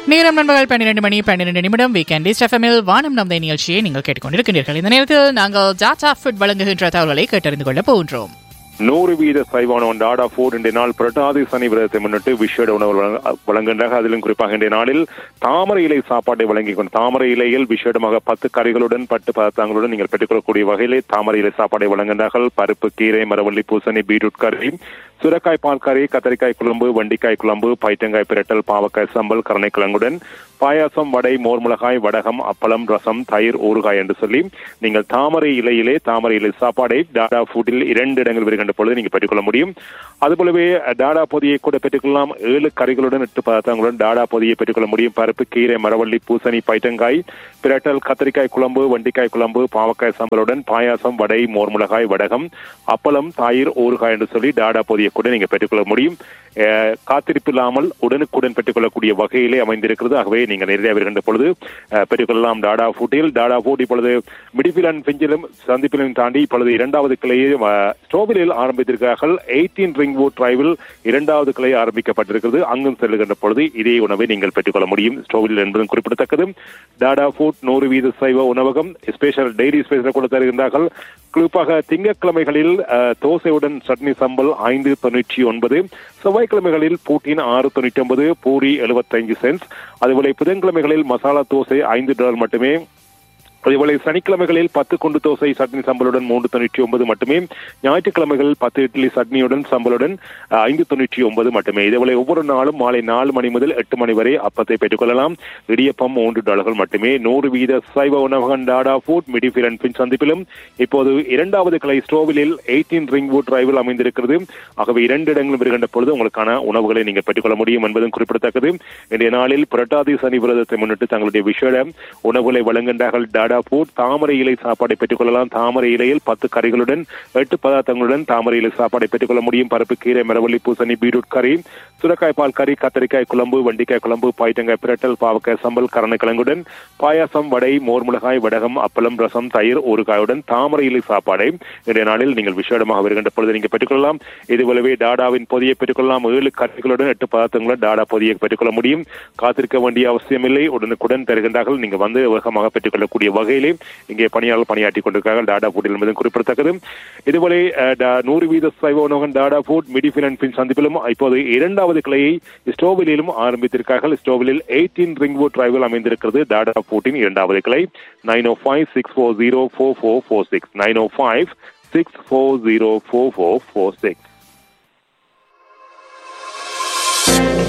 நேரம் நண்பர்கள் பன்னிரண்டு மணி பன்னிரண்டு நிமிடம் வீக்கெண்ட் எஃப்எம்எல் வானம் நம் நிகழ்ச்சியை நீங்கள் கேட்டுக்கொண்டிருக்கின்றீர்கள் இந்த நேரத்தில் நாங்கள் ஜாச்சா ஃபுட் வழங்குகின்ற தகவல்களை கேட்டறிந்து கொள்ள போகின்றோம் நூறு வீத சைவான டாடா ஃபோர் இன்றைய நாள் புரட்டாதி சனி விரதத்தை முன்னிட்டு விஷேட உணவு வழங்க- வழங்குகின்றார்கள் அதிலும் குறிப்பாக இன்றைய நாளில் தாமரை இலை சாப்பாட்டை வழங்கிக் கொண்டு தாமரை இலையில் விசேடமாக பத்து கறிகளுடன் பட்டு பதார்த்தங்களுடன் நீங்கள் பெற்றுக்கொள்ளக்கூடிய வகையிலே தாமரை இலை சாப்பாடை வழங்குகின்றார்கள் பருப்பு கீரை மரவள்ளி பூசணி பீட்ரூட் கறி சுரக்காய் பால் கறி கத்தரிக்காய் குழம்பு வண்டிக்காய் குழம்பு பைத்தங்காய் பிரட்டல் பாவக்காய் சம்பல் கருணைக்கிழங்குடன் பாயாசம் வடை மோர் மிளகாய் வடகம் அப்பளம் ரசம் தயிர் ஊறுகாய் என்று சொல்லி நீங்கள் தாமரை இலையிலே தாமரை இலை சாப்பாடை டாடா ஃபுட்டில் இரண்டு இடங்கள் வருகின்ற பொழுது நீங்கள் பெற்றுக்கொள்ள முடியும் அதுபோலவே டாடா பொதியை கூட பெற்றுக்கொள்ளலாம் ஏழு கறிகளுடன் எட்டு பதார்த்தங்களுடன் டாடா பொதியை பெற்றுக்கொள்ள முடியும் பருப்பு கீரை மரவள்ளி பூசணி பைத்தங்காய் பிரட்டல் கத்திரிக்காய் குழம்பு வண்டிக்காய் குழம்பு பாவக்காய் சம்பலுடன் பாயாசம் வடை மோர் மிளகாய் வடகம் அப்பளம் தயிர் ஊறுகாய் என்று சொல்லி டாடா பொதியை கூட நீங்க பெற்றுக்கொள்ள முடியும் அஹ், காத்திருப்பு இல்லாமல் உடனுக்குடன் பெற்றுக்கொள்ளக்கூடிய வகையிலே அமைந்திருக்கிறது ஆகவே நீங்க நேரடியாக வருகின்ற பொழுது அஹ், பெற்றுக்கொள்ளலாம் டாடா ஃபுட்டில் டாடா ஃபுட் இப்பொழுது மிடிஃபில் அண்ட் பெஞ்சிலும் சந்திப்பிலும் தாண்டி இப்பொழுது இரண்டாவது கிளையை அஹ், ஸ்டோவிலில் ஆரம்பித்திருக்கிறார்கள் எயிட்டீன் ரிங் வுட் டிரைவில் இரண்டாவது கிளை ஆரம்பிக்கப்பட்டிருக்கிறது அங்கும் செல்லுகின்ற பொழுது இதே உணவை நீங்கள் பெற்றுக்கொள்ள முடியும் ஸ்டோவில் என்பதும் குறிப்பிடத்தக்கது டாடா ஃபுட் நூறு வீத சைவ உணவகம் ஸ்பெஷல் டெய்லி ஸ்பெஷல் கூட தருகின்றார்கள் குறிப்பாக திங்கட்கிழமைகளில் அஹ், தோசையுடன் சட்னி சம்பல் ஐந்து தொண்ணூற்றி ஒன்பது செவ்வாய்க்கிழமைகளில் பூட்டின் ஆறு தொண்ணூற்றி ஒன்பது பூரி எழுபத்தைந்து சென்ஸ் அதுபோல புதன்கிழமைகளில் மசாலா தோசை ஐந்து டாலர் மட்டுமே அதேபோல சனிக்கிழமைகளில் பத்து குண்டு தோசை சட்னி சம்பளுடன் மூன்று தொண்ணூற்றி ஒன்பது மட்டுமே ஞாயிற்றுக்கிழமைகளில் பத்து இட்லி சட்னியுடன் சம்பளுடன் அஹ், ஐந்து தொண்ணூற்றி ஒன்பது மட்டுமே இதேபோல ஒவ்வொரு நாளும் மாலை நாலு மணி முதல் எட்டு மணி வரை அப்பத்தை பெற்றுக்கொள்ளலாம் இடியப்பம் மூன்று டாலர்கள் மட்டுமே நூறு வீத சைவ உணவகம் Tata food Middlefield and Finch சந்திப்பிலும் இப்போது இரண்டாவது கிளை ஸ்டோவிலில் எயிட்டீன் ரிங் வுட் டிரைவில் அமைந்திருக்கிறது ஆகவே இரண்டு இடங்களும் வருகின்ற பொழுது உங்களுக்கான உணவுகளை நீங்கள் பெற்றுக்கொள்ள முடியும் என்பதும் குறிப்பிடத்தக்கது இன்றைய நாளில் புரட்டாதி சனி விரதத்தை முன்னிட்டு தங்களுடைய விஷேட உணவுகளை வழங்குகின்றார்கள் டாடா ஃபுட் தாமரை இலை சாப்பாடை பெற்றுக்கொள்ளலாம் தாமரை இலையில் பத்து கறிகளுடன் எட்டு பதார்த்தங்களுடன் தாமரை இலை சாப்பாடை பெற்றுக்கொள்ள முடியும் பருப்பு கீரை மரவள்ளி பூசணி பீட்ரூட் கறி சுரக்காய் பால் கறி கத்தரிக்காய் குழம்பு வண்டிக்காய் குழம்பு பாய்த்தங்காய் பிரட்டல் பாவக்காய் சம்பல் கரணக்கிழங்குடன் பாயாசம் வடை மோர் மிளகாய் வடகம் அப்பளம் ரசம் தயிர் ஊறுகாயுடன் தாமரை இலை சாப்பாடை இன்றைய நாளில் நீங்கள் விசேடமாக வருகின்ற பொழுது நீங்கள் பெற்றுக்கொள்ளலாம் இதுபோலவே டாடாவின் பொதியை பெற்றுக்கொள்ளலாம் ஏழு கறிகளுடன் எட்டு பதார்த்தங்களுடன் டாடா பொதியை பெற்றுக்கொள்ள முடியும் காத்திருக்க வேண்டிய அவசியமில்லை உடனுக்குடன் தருகின்றார்கள் நீங்கள் வந்து வேகமாக பெற்றுக்கொள்ளக்கூடிய வகையிலே இங்கே பணியாளர் பணியாற்றிக் கொண்டிருக்கிறார்கள் டாடா ஃபுட்டில் என்பதும் குறிப்பிடத்தக்கது இதுபோல அஹ், டா- நூறு வீத சைவ உணவகம் Tata food Middlefield and Finch சந்திப்பிலும் இப்போது இரண்டாவது கிளையை ஸ்டோவிலும் ஆரம்பித்திருக்கிறார்கள் ஸ்டோவிலில் எயிட்டீன் ரிங்வுட் டிரைவில் அமைந்திருக்கிறது டாடா ஃபுட்டின் இரண்டாவது கிளை nine O five six four zero four four four six nine O five six four zero four four four six